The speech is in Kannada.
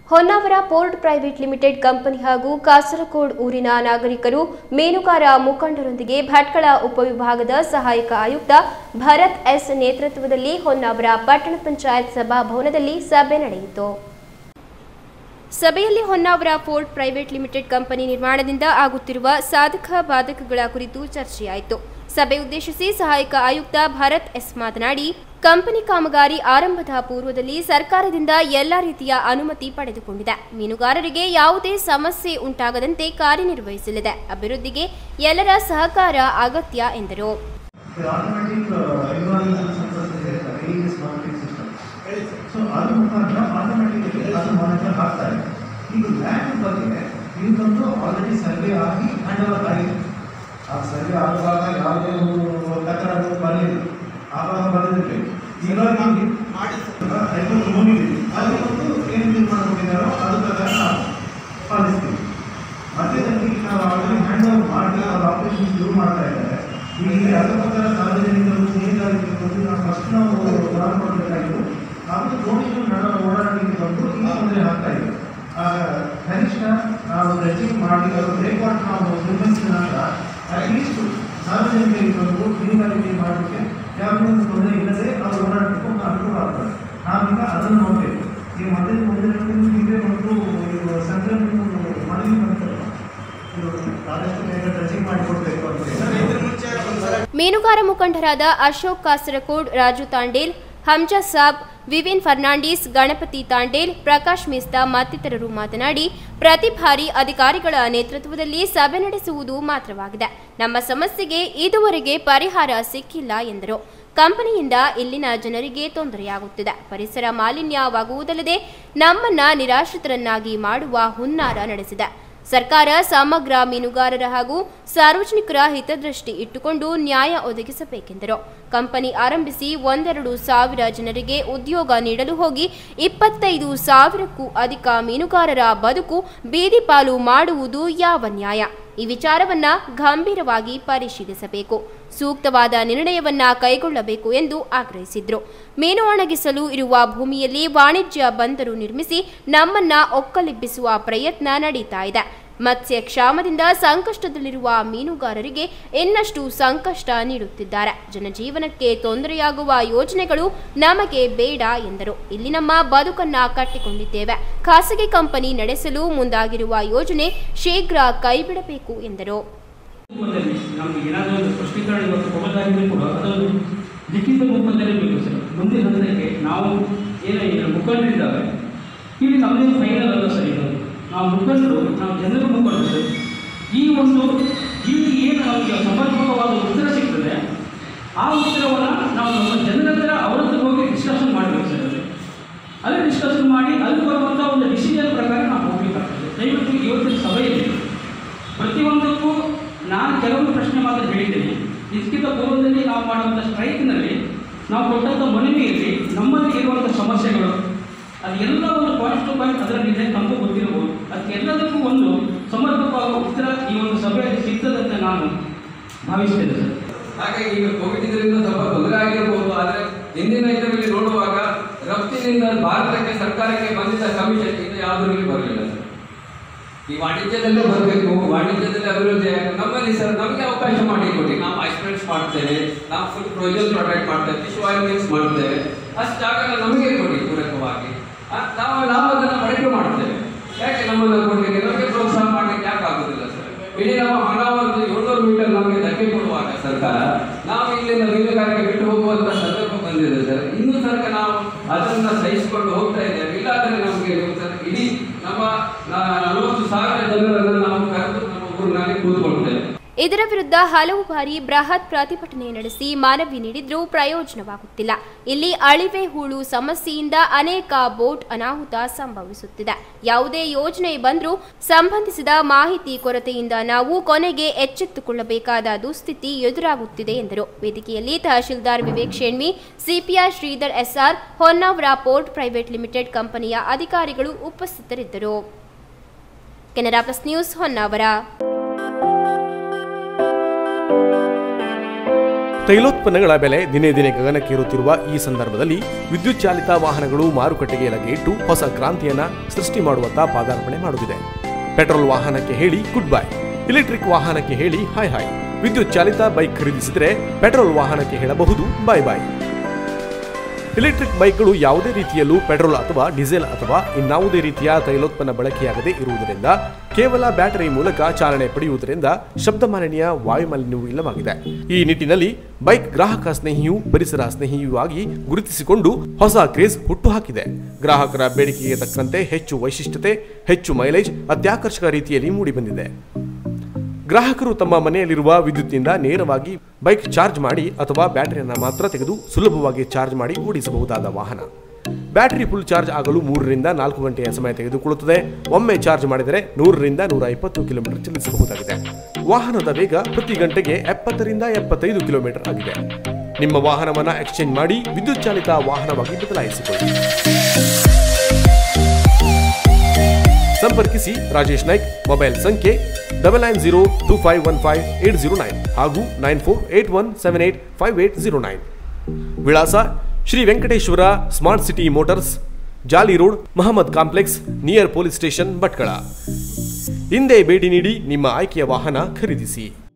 Honnavar port private limited company ಹಾಗೂ ಕಾಸರಗೋಡ್ ಊರಿನ ನಾಗರಿಕರು ಮೀನುಗಾರ ಮುಖಂಡರೊಂದಿಗೆ ಭಟ್ಕಳ ಉಪವಿಭಾಗದ ಸಹಾಯಕ ಆಯುಕ್ತ ಭರತ್ ಎಸ್ ನೇತೃತ್ವದಲ್ಲಿ ಹೊನ್ನಾವರ ಪಟ್ಟಣ ಪಂಚಾಯತ್ ಸಭಾಭವನದಲ್ಲಿ ಸಭೆ ನಡೆಯಿತು ಸಭೆಯಲ್ಲಿ Honnavar port private limited company ನಿರ್ಮಾಣದಿಂದ ಆಗುತ್ತಿರುವ ಸಾಧಕ ಬಾಧಕಗಳ ಕುರಿತು ಚರ್ಚೆಯಾಯಿತು ಸಭೆ ಉದ್ದೇಶಿಸಿ ಸಹಾಯಕ ಆಯುಕ್ತ ಭರತ್ ಎಸ್ ಮಾತನಾಡಿ ಕಂಪನಿ ಕಾಮಗಾರಿ ಆರಂಭದ ಪೂರ್ವದಲ್ಲಿ ಸರ್ಕಾರದಿಂದ ಎಲ್ಲ ರೀತಿಯ ಅನುಮತಿ ಪಡೆದುಕೊಂಡಿದೆ ಮೀನುಗಾರರಿಗೆ ಯಾವುದೇ ಸಮಸ್ಯೆ ಉಂಟಾಗದಂತೆ ಕಾರ್ಯನಿರ್ವಹಿಸಲಿದೆ ಅಭಿವೃದ್ಧಿಗೆ ಎಲ್ಲರ ಸಹಕಾರ ಅಗತ್ಯ ಎಂದರು The automatic uh, environmental sensors ಇದೆ ಹೇಳ್ತಾರೆ AES monitoring system. ಸೊ ಅದ್ರ ಮುಖಾಂತರ ಆಟೋಮೆಟಿಕಲಿ ಅದು ಮಾನಿಟರ್ ಆಗ್ತಾರೆ ಈಗ ಲ್ಯಾಂಡ್ ಬಗ್ಗೆ ಇದು ಬಂದು ಆಲ್ರೆಡಿ ಸರ್ವೆ ಆಗಿ ಹ್ಯಾಂಡ್ ಓವರ್ ಆಗಿದೆ ಆ ಸರ್ವೆ ಆಗುವಾಗ ಯಾವುದೇ ಒಂದು ತಕರಾರು ಬರಲಿಲ್ಲ ಆವಾಗ ಬರಲಿಲ್ಲ ಹೀಗಾಗಿ ರೈತರು ಹೋಗಿದ್ದೀವಿ ಅಲ್ಲಿ ಒಂದು ಏನು ತೀರ್ಮಾನ ಕೊಟ್ಟಿದ್ದಾರೋ ಅದು ಪ್ರಕಾರ ನಾವು ಪಾಲಿಸ್ತೀವಿ ಮಧ್ಯದಲ್ಲಿ ನಾವು ಆಲ್ರೆಡಿ ಹ್ಯಾಂಡ್ ಓವರ್ ಮಾಡಿ ಅವ್ರ ಆಪರೇಷನ್ ಶುರು ಮಾಡ್ತಾ ಇದ್ದಾರೆ ಈಗ ಅಕ್ಕಪಕ್ಕದ ಸಾರ್ವಜನಿಕರು ಮೀನುಗಾರಿಕೆ ಬಂದು ನಾವು ಫಸ್ಟ್ ನಾವು ಮಾಡ್ಕೊಳ್ಬೇಕಾಗಿತ್ತು ಅದು ದೋಣಿಗಳು ನಡ ಓಡಾಡಲಿಕ್ಕೆ ಬಂದು ಈ ತೊಂದರೆ ಆಗ್ತಾ ಇದೆ ಆಗ ಕನಿಷ್ಠ ನಾವು ರೆಜಿಂಗ್ ಮಾಡಿ ಅದು ಬ್ರೇಕ್ವಾಟ್ ನಾವು ನಿರ್ಮಿಸಿದ ನಂತರ ಅಟ್ಲೀಸ್ಟ್ ಸಾರ್ವಜನಿಕರಿಗೆ ಬಂದು ಮೀನುಗಾರಿಕೆ ಮಾಡಲಿಕ್ಕೆ ಯಾವುದೇ ಒಂದು ತೊಂದರೆ ಇಲ್ಲದೆ ಅವರು ಓಡಾಡಲಿಕ್ಕೆ ಒಂದು ಅನುಕೂಲ ಆಗ್ತದೆ ನಾವೀಗ ಅದನ್ನು ನೋಡಬೇಕು ಈಗ ಮಧ್ಯದ ಮುಂದಿನ ಇದೆ ಮತ್ತು ಇದು ಸಂಕ್ರಮಣ ಮನವಿ ಬಂತಲ್ಲ ಇದು ಆದಷ್ಟು ಬೇಗ ರೆಜಿಂಗ್ ಮಾಡಿ ಕೊಡಬೇಕು ಅಂತ ಹೇಳಿ ಮೀನುಗಾರ ಮುಖಂಡರಾದ ಅಶೋಕ್ ಕಾಸರಕೋಡ್ ರಾಜು ತಾಂಡೇಲ್ ಹಂಜಾ ಸಾಬ್ ವಿವಿನ್ ಫರ್ನಾಂಡಿಸ್ ಗಣಪತಿ ತಾಂಡೇಲ್ ಪ್ರಕಾಶ್ ಮಿಸ್ತಾ ಮತ್ತಿತರರು ಮಾತನಾಡಿ ಪ್ರತಿ ಬಾರಿ ಅಧಿಕಾರಿಗಳ ನೇತೃತ್ವದಲ್ಲಿ ಸಭೆ ನಡೆಸುವುದು ಮಾತ್ರವಾಗಿದೆ ನಮ್ಮ ಸಮಸ್ಯೆಗೆ ಇದುವರೆಗೆ ಪರಿಹಾರ ಸಿಕ್ಕಿಲ್ಲ ಎಂದರು ಕಂಪನಿಯಿಂದ ಇಲ್ಲಿನ ಜನರಿಗೆ ತೊಂದರೆಯಾಗುತ್ತಿದೆ ಪರಿಸರ ಮಾಲಿನ್ಯವಾಗುವುದಲ್ಲದೆ ನಮ್ಮನ್ನ ನಿರಾಶ್ರಿತರನ್ನಾಗಿ ಮಾಡುವ ಹುನ್ನಾರ ನಡೆಸಿದೆ ಸರ್ಕಾರ ಸಮಗ್ರ ಮೀನುಗಾರರ ಹಾಗೂ ಸಾರ್ವಜನಿಕರ ಹಿತದೃಷ್ಟಿ ಇಟ್ಟುಕೊಂಡು ನ್ಯಾಯ ಒದಗಿಸಬೇಕೆಂದರು ಕಂಪನಿ ಆರಂಭಿಸಿ ಒಂದೆರಡು ಸಾವಿರ ಜನರಿಗೆ ಉದ್ಯೋಗ ನೀಡಲು ಹೋಗಿ ಇಪ್ಪತ್ತೈದು ಸಾವಿರಕ್ಕೂ ಅಧಿಕ ಮೀನುಗಾರರ ಬದುಕು ಬೀದಿ ಪಾಲು ಮಾಡುವುದು ಯಾವ ನ್ಯಾಯ ಈ ವಿಚಾರವನ್ನ ಗಂಭೀರವಾಗಿ ಪರಿಶೀಲಿಸಬೇಕು ಸೂಕ್ತವಾದ ನಿರ್ಣಯವನ್ನ ಕೈಗೊಳ್ಳಬೇಕು ಎಂದು ಆಗ್ರಹಿಸಿದ್ರು ಮೀನು ಒಣಗಿಸಲು ಇರುವ ಭೂಮಿಯಲ್ಲಿ ವಾಣಿಜ್ಯ ಬಂದರು ನಿರ್ಮಿಸಿ ನಮ್ಮನ್ನ ಒಕ್ಕಲೆಬ್ಬಿಸುವ ಪ್ರಯತ್ನ ನಡೀತಾ ಇದೆ ಮತ್ಸ್ಯ ಕ್ಷಾಮದಿಂದ ಸಂಕಷ್ಟದಲ್ಲಿರುವ ಮೀನುಗಾರರಿಗೆ ಇನ್ನಷ್ಟು ಸಂಕಷ್ಟ ನೀಡುತ್ತಿದ್ದಾರೆ ಜನಜೀವನಕ್ಕೆ ತೊಂದರೆಯಾಗುವ ಯೋಜನೆಗಳು ನಮಗೆ ಬೇಡ ಎಂದರು ಇಲ್ಲಿ ನಮ್ಮ ಬದುಕನ್ನ ಕಟ್ಟಿಕೊಂಡಿದ್ದೇವೆ ಖಾಸಗಿ ಕಂಪನಿ ನಡೆಸಲು ಮುಂದಾಗಿರುವ ಯೋಜನೆ ಶೀಘ್ರ ಕೈಬಿಡಬೇಕು ಎಂದರು ರೂಪದಲ್ಲಿ ನಮಗೆ ಏನಾದರೂ ಒಂದು ಸ್ಪಷ್ಟೀಕರಣ ಇವತ್ತು ಕೊಡೋದಾಗಿದ್ರೆ ಕೂಡ ಅದೊಂದು ಲಿಖಿತ ರೂಪದಲ್ಲಿ ಬೇಕು ಸರ್ ಮುಂದಿನ ಹಂತಕ್ಕೆ ನಾವು ಏನೋ ಇದರ ಮುಖಂಡರಿದ್ದಾವೆ ಇಲ್ಲಿ ನಮ್ಮದೇ ಫೈನಲ್ ಅಲ್ಲ ಸರ್ ಇದು ನಾವು ಮುಖಂಡರು ನಾವು ಜನರ ಮುಖಂಡರು ಸರ್ ಈ ಒಂದು ಇಲ್ಲಿ ಏನು ನಮಗೆ ಸಮರ್ಪಕವಾದ ಉತ್ತರ ಸಿಗ್ತದೆ ಆ ಉತ್ತರವನ್ನು ನಾವು ನಮ್ಮ ಜನರ ಹತ್ರ ಅವ್ರ ಹತ್ರ ಹೋಗಿ ಡಿಸ್ಕಷನ್ ಮಾಡಬೇಕು ಸರ್ ಅಲ್ಲಿ ಅಲ್ಲೇ ಡಿಸ್ಕಷನ್ ಮಾಡಿ ಅಲ್ಲಿ ಬರುವಂಥ ಒಂದು ಡಿಸಿಷನ್ ಪ್ರಕಾರ ನಾವು ಹೋಗ್ಬೇಕಾಗ್ತದೆ ದಯವಿಟ್ಟು ಇವತ್ತಿನ ಸಭೆಯಲ್ಲಿ ಪ್ರತಿಯೊಂದಕ್ಕೂ ನಾನು ಕೆಲವೊಂದು ಪ್ರಶ್ನೆ ಮಾತ್ರ ಹೇಳಿದ್ದೇನೆ ಇದಕ್ಕಿಂತ ಪೂರ್ವದಲ್ಲಿ ನಾವು ಮಾಡುವಂಥ ಸ್ಟ್ರೈಕ್ನಲ್ಲಿ ನಾವು ಕೊಟ್ಟಂಥ ಮನವಿಯಲ್ಲಿ ನಮ್ಮಲ್ಲಿ ಇರುವಂಥ ಸಮಸ್ಯೆಗಳು ಅದೆಲ್ಲ ಒಂದು ಪಾಯಿಂಟ್ ಟು ಪಾಯಿಂಟ್ ಅದರಲ್ಲಿದೆ ನಮಗೂ ಗೊತ್ತಿರಬಹುದು ಅದಕ್ಕೆಲ್ಲದಕ್ಕೂ ಒಂದು ಸಮರ್ಪಕವಾದ ಉತ್ತರ ಈ ಒಂದು ಸಭೆಯಲ್ಲಿ ಸಿಗ್ತದಂತ ನಾನು ಭಾವಿಸ್ತೇನೆ ಸರ್ ಹಾಗಾಗಿ ಈಗ ಕೋವಿಡ್ ಇದರಿಂದ ಸ್ವಲ್ಪ ತೊಂದರೆ ಆಗಿರಬಹುದು ಆದರೆ ಹಿಂದಿನ ಇದರಲ್ಲಿ ನೋಡುವಾಗ ರಫ್ತಿನಿಂದ ಭಾರತಕ್ಕೆ ಸರ್ಕಾರಕ್ಕೆ ಬಂದಿದ್ದ ಕಮಿಷನ್ ಇದು ಯಾವುದೂ ಇಲ್ಲಿ ಬರಲಿಲ್ಲ ಸರ್ ಈ ವಾಣಿಜ್ಯದಲ್ಲೇ ಬರಬೇಕು ವಾಣಿಜ್ಯದಲ್ಲಿ ಅಭಿವೃದ್ಧಿ ಆಗ- ನಮ್ಮಲ್ಲಿ ಸರ್ ನಮಗೆ ಅವಕಾಶ ಮಾಡಿ ಕೊಡಿ ನಾವು ಐಸ್ಮೆಂಟ್ಸ್ ಮಾಡ್ತೇವೆ ನಾವು ಫುಡ್ ಪ್ರೊಡ್ಯೂಸ್ ಪ್ರೊಡಕ್ಟ್ ಮಾಡ್ತೇವೆ ಫಿಶ್ ಆಯಿಲ್ ಮಿಕ್ಸ್ ಮಾಡ್ತೇವೆ ಅಷ್ಟು ಜಾಗ ನಮಗೆ ಕೊಡಿ ಪೂರಕವಾಗಿ ಆ, ನಾವು ನಾವು ಅದನ್ನು ಬಳಕೆ ಮಾಡ್ತೇವೆ ಯಾಕೆ ನಮ್ಮನ್ನು ಕೊಡಲಿಕ್ಕೆ ನಮಗೆ ಪ್ರೋತ್ಸಾಹ ಮಾಡಲಿಕ್ಕೆ ಯಾಕೆ ಆಗುದಿಲ್ಲ ಸರ್ ಇಡೀ ನಮ್ಮ ಹಣ ಒಂದು ಏಳ್ನೂರು ಮೀಟರ್ ನಮಗೆ ಧಕ್ಕೆ ಕೊಡುವಾಗ ಸರ್ಕಾರ ನಾವು ಇಲ್ಲಿಂದ ಮೀನುಗಾರಿಕೆ ಬಿಟ್ಟು ಹೋಗುವಂತ ಸಂದರ್ಭ ಬಂದಿದೆ ಸರ್ ಇನ್ನೂ ತನಕ ನಾವು ಅದನ್ನ ಸಹಿಸಿಕೊಂಡು ಹೋಗ್ತಾ ಇದ್ದೇವೆ ಇಲ್ಲಾಂದ್ರೆ ನಮಗೆ ಸರ್ ಇಡೀ ನಮ್ಮ ನ- ನಲವತ್ತು ಸಾವಿರ ಜನರನ್ನು ನಾವು ಕರೆದು ನಮ್ಮ ಊರಿನಲ್ಲಿ ಕೂತ್ಕೊಳ್ತೇವೆ ಇದರ ವಿರುದ್ಧ ಹಲವು ಬಾರಿ ಬೃಹತ್ ಪ್ರತಿಭಟನೆ ನಡೆಸಿ ಮನವಿ ನೀಡಿದ್ರೂ ಪ್ರಯೋಜನವಾಗುತ್ತಿಲ್ಲ ಇಲ್ಲಿ ಅಳಿವೆ ಹೂಳು ಸಮಸ್ಯೆಯಿಂದ ಅನೇಕ ಬೋಟ್ ಅನಾಹುತ ಸಂಭವಿಸುತ್ತಿದೆ ಯಾವುದೇ ಯೋಜನೆ ಬಂದರೂ ಸಂಬಂಧಿಸಿದ ಮಾಹಿತಿ ಕೊರತೆಯಿಂದ ನಾವು ಕೊನೆಗೆ ಎಚ್ಚೆತ್ತುಕೊಳ್ಳಬೇಕಾದ ದುಸ್ಥಿತಿ ಎದುರಾಗುತ್ತಿದೆ ಎಂದರು ವೇದಿಕೆಯಲ್ಲಿ ತಹಶೀಲ್ದಾರ್ ವಿವೇಕ್ ಶೇಣ್ಮಿ CPR Shridhar SR Honnavar port private limited ಕಂಪನಿಯ ಅಧಿಕಾರಿಗಳು ಉಪಸ್ಥಿತರಿದ್ದರು ಕೆನರಾ ಪ್ಲಸ್ ನ್ಯೂಸ್ ಹೊನ್ನಾವರ ತೈಲೋತ್ಪನ್ನಗಳ ಬೆಲೆ ದಿನೇ ದಿನೇ ಗಗನಕ್ಕೇರುತ್ತಿರುವ ಈ ಸಂದರ್ಭದಲ್ಲಿ ವಿದ್ಯುತ್ ಚಾಲಿತ ವಾಹನಗಳು ಮಾರುಕಟ್ಟೆಗೆ ಲಗ್ಗೆ ಇಟ್ಟು ಹೊಸ ಕ್ರಾಂತಿಯನ್ನ ಸೃಷ್ಟಿ ಮಾಡುವತ್ತ ಪಾದಾರ್ಪಣೆ ಮಾಡುತ್ತಿದೆ ಪೆಟ್ರೋಲ್ ವಾಹನಕ್ಕೆ ಹೇಳಿ ಗುಡ್ ಬೈ ಎಲೆಕ್ಟ್ರಿಕ್ ವಾಹನಕ್ಕೆ ಹೇಳಿ ಹಾಯ್ ಹಾಯ್ ವಿದ್ಯುತ್ ಚಾಲಿತ ಬೈಕ್ ಖರೀದಿಸಿದರೆ ಪೆಟ್ರೋಲ್ ವಾಹನಕ್ಕೆ ಹೇಳಬಹುದು ಬಾಯ್ ಬಾಯ್ ಎಲೆಕ್ಟ್ರಿಕ್ ಬೈಕ್ಗಳು ಯಾವುದೇ ರೀತಿಯಲ್ಲೂ ಪೆಟ್ರೋಲ್ ಅಥವಾ ಡೀಸೆಲ್ ಅಥವಾ ಇನ್ನಾವುದೇ ರೀತಿಯ ತೈಲೋತ್ಪನ್ನ ಬಳಕೆಯಾಗದೇ ಇರುವುದರಿಂದ ಕೇವಲ ಬ್ಯಾಟರಿ ಮೂಲಕ ಚಾಲನೆ ಪಡೆಯುವುದರಿಂದ ಶಬ್ದ ಮಾಲಿನ್ಯ ವಾಯುಮಾಲಿನ್ಯವೂ ಇಲ್ಲವಾಗಿದೆ ಈ ನಿಟ್ಟಿನಲ್ಲಿ ಬೈಕ್ ಗ್ರಾಹಕ ಸ್ನೇಹಿಯೂ ಪರಿಸರ ಸ್ನೇಹಿಯೂ ಆಗಿ ಗುರುತಿಸಿಕೊಂಡು ಹೊಸ ಕ್ರೇಜ್ ಹುಟ್ಟುಹಾಕಿದೆ ಗ್ರಾಹಕರ ಬೇಡಿಕೆಗೆ ತಕ್ಕಂತೆ ಹೆಚ್ಚು ವೈಶಿಷ್ಟ್ಯತೆ ಹೆಚ್ಚು ಮೈಲೇಜ್ ಅತ್ಯಾಕರ್ಷಕ ರೀತಿಯಲ್ಲಿ ಮೂಡಿಬಂದಿದೆ ಗ್ರಾಹಕರು ತಮ್ಮ ಮನೆಯಲ್ಲಿರುವ ವಿದ್ಯುತ್ನಿಂದ ನೇರವಾಗಿ ಬೈಕ್ ಚಾರ್ಜ್ ಮಾಡಿ ಅಥವಾ ಬ್ಯಾಟರಿಯನ್ನು ಮಾತ್ರ ತೆಗೆದು ಸುಲಭವಾಗಿ ಚಾರ್ಜ್ ಮಾಡಿ ಓಡಿಸಬಹುದಾದ ವಾಹನ ಬ್ಯಾಟರಿ ಫುಲ್ ಚಾರ್ಜ್ ಆಗಲು ಮೂರರಿಂದ ನಾಲ್ಕು ಗಂಟೆಯ ಸಮಯ ತೆಗೆದುಕೊಳ್ಳುತ್ತದೆ ಒಮ್ಮೆ ಚಾರ್ಜ್ ಮಾಡಿದರೆ ನೂರರಿಂದ ನೂರ ಇಪ್ಪತ್ತು ಕಿಲೋಮೀಟರ್ ಚಲಿಸಬಹುದಾಗಿದೆ ವಾಹನದ ವೇಗ ಪ್ರತಿ ಗಂಟೆಗೆ ಎಪ್ಪತ್ತರಿಂದ ಎಪ್ಪತ್ತೈದು ಕಿಲೋಮೀಟರ್ ಆಗಿದೆ ನಿಮ್ಮ ವಾಹನವನ್ನು ಎಕ್ಸ್ಚೇಂಜ್ ಮಾಡಿ ವಿದ್ಯುತ್ ಚಾಲಿತ ವಾಹನವಾಗಿ ಬದಲಾಯಿಸಿಕೊಳ್ಳಿ ಸಂಪರ್ಕಿಸಿ ರಾಜೇಶ್ ನಾಯ್ಕ್ ಮೊಬೈಲ್ ಸಂಖ್ಯೆ double nine zero two five one five eight zero nine ಹಾಗೂ nine four eight one seven eight five eight zero nine ವಿಳಾಸ Shri Venkateshwara smart city motors Jali road Mohammed complex near police station Bhatkal ಹಿಂದೆ ಭೇಟಿ ನೀಡಿ ನಿಮ್ಮ ಆಯ್ಕೆಯ ವಾಹನ ಖರೀದಿಸಿ